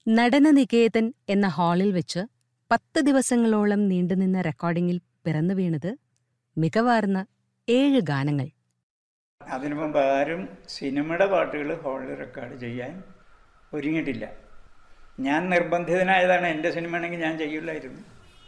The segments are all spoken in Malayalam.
നടനനികേതൻ എന്ന ഹാളിൽ വെച്ച് പത്ത് ദിവസങ്ങളോളം നീണ്ടുനിന്ന റെക്കോർഡിംഗിൽ പിറന്നു വീണത് മികവാർന്ന ഏഴ് ഗാനങ്ങൾ അതിനു മുമ്പ് ആരും സിനിമയുടെ പാട്ടുകൾ ഹാളിൽ റെക്കോർഡ് ചെയ്യാൻ ഒരുങ്ങിയിട്ടില്ല ഞാൻ നിർബന്ധിതനായതാണ് എൻ്റെ സിനിമ ആണെങ്കിൽ ഞാൻ ചെയ്യില്ലായിരുന്നു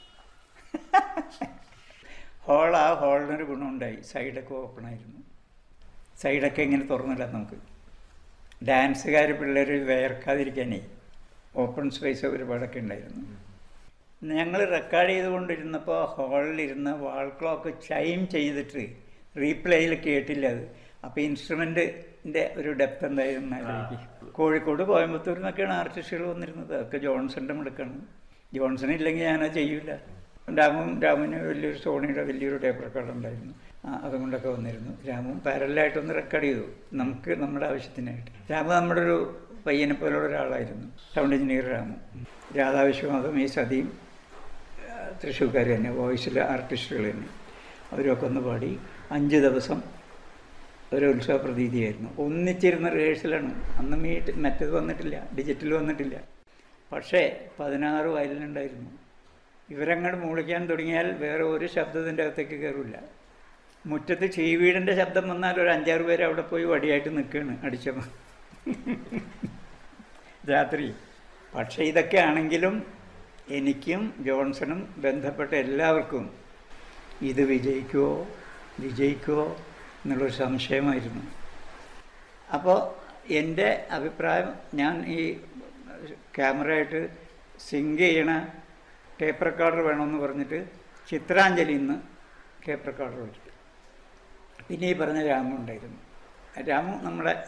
ഹോൾ ആ ഹോളിനൊരു ഗുണമുണ്ടായി സൈഡൊക്കെ ഓപ്പൺ ആയിരുന്നു സൈഡൊക്കെ ഇങ്ങനെ തുറന്നിടാം നമുക്ക് ഡാൻസുകാർ പിള്ളേർ വേർക്കാതിരിക്കാനേ ഓപ്പൺ സ്പേസ് ഒരുപാടൊക്കെ ഉണ്ടായിരുന്നു ഞങ്ങൾ റെക്കോർഡ് ചെയ്തുകൊണ്ടിരുന്നപ്പോൾ ഹാളിലിരുന്ന വാൾ ക്ലോക്ക് ചൈം ചെയ്തിട്ട് റീപ്ലേയിൽ കേട്ടില്ല അത് അപ്പോൾ ഇൻസ്ട്രുമെൻറ്റിൻ്റെ ഒരു ഡെപ്ത് എന്തായിരുന്നു ആലോചിക്കും കോഴിക്കോട് കോയമ്പത്തൂരിൽ നിന്നൊക്കെയാണ് ആർട്ടിസ്റ്റുകൾ വന്നിരുന്നത് അതൊക്കെ ജോൺസന്റെ മിടുക്കാണ് ജോൺസൺ ഇല്ലെങ്കിൽ ഞാനത് ചെയ്യൂല രാമും രാമുവിന് വലിയൊരു സോണിയുടെ വലിയൊരു ടേപ്പ് റെക്കോർഡ് ഉണ്ടായിരുന്നു ആ, അതുകൊണ്ടൊക്കെ വന്നിരുന്നു രാമും പാരലായിട്ടൊന്ന് റെക്കോർഡ് ചെയ്തു നമുക്ക് നമ്മുടെ ആവശ്യത്തിനായിട്ട് രാമു നമ്മുടെ ഒരു പയ്യനെ പോലുള്ള ഒരാളായിരുന്നു സൗണ്ട് എഞ്ചിനീയർ രാമു രാധാ വിശ്വനാഥും ഈ സതിയും തൃശ്ശൂർക്കാർ തന്നെ വോയിസിലെ ആർട്ടിസ്റ്റുകൾ തന്നെ അവരൊക്കെ ഒന്ന് പാടി അഞ്ച് ദിവസം ഒരു ഉത്സവ പ്രതീതിയായിരുന്നു ഒന്നിച്ചിരുന്ന റിഹേഴ്സലാണ് അന്ന് മീറ്റ് മറ്റത് വന്നിട്ടില്ല ഡിജിറ്റൽ വന്നിട്ടില്ല പക്ഷേ പതിനാറ് വയലിനുണ്ടായിരുന്നു ഇവരങ്ങോട്ട് മൂളിക്കാൻ തുടങ്ങിയാൽ വേറെ ഒരു ശബ്ദത്തിൻ്റെ അകത്തേക്ക് കയറില്ല മുറ്റത്ത് ചീവീടിൻ്റെ ശബ്ദം വന്നാൽ ഒരു അഞ്ചാറ് പേര് അവിടെ പോയി വടിയായിട്ട് നിൽക്കുകയാണ് അടിച്ചപ്പോൾ രാത്രി പക്ഷേ ഇതൊക്കെ ആണെങ്കിലും എനിക്കും ജോൺസണും ബന്ധപ്പെട്ട എല്ലാവർക്കും ഇത് വിജയിക്കുമോ വിജയിക്കുമോ എന്നുള്ളൊരു സംശയമായിരുന്നു അപ്പോൾ എൻ്റെ അഭിപ്രായം ഞാൻ ഈ ക്യാമറയായിട്ട് സിങ്ക് ചെയ്യണ ടേപ്പ് റെക്കോർഡർ വേണമെന്ന് പറഞ്ഞിട്ട് ചിത്രാഞ്ജലി ഇന്ന് ടേപ്പ് റെക്കോർഡർ വെച്ചു പിന്നെ ഈ പറഞ്ഞ രാമു ഉണ്ടായിരുന്നു രാമു നമ്മളെ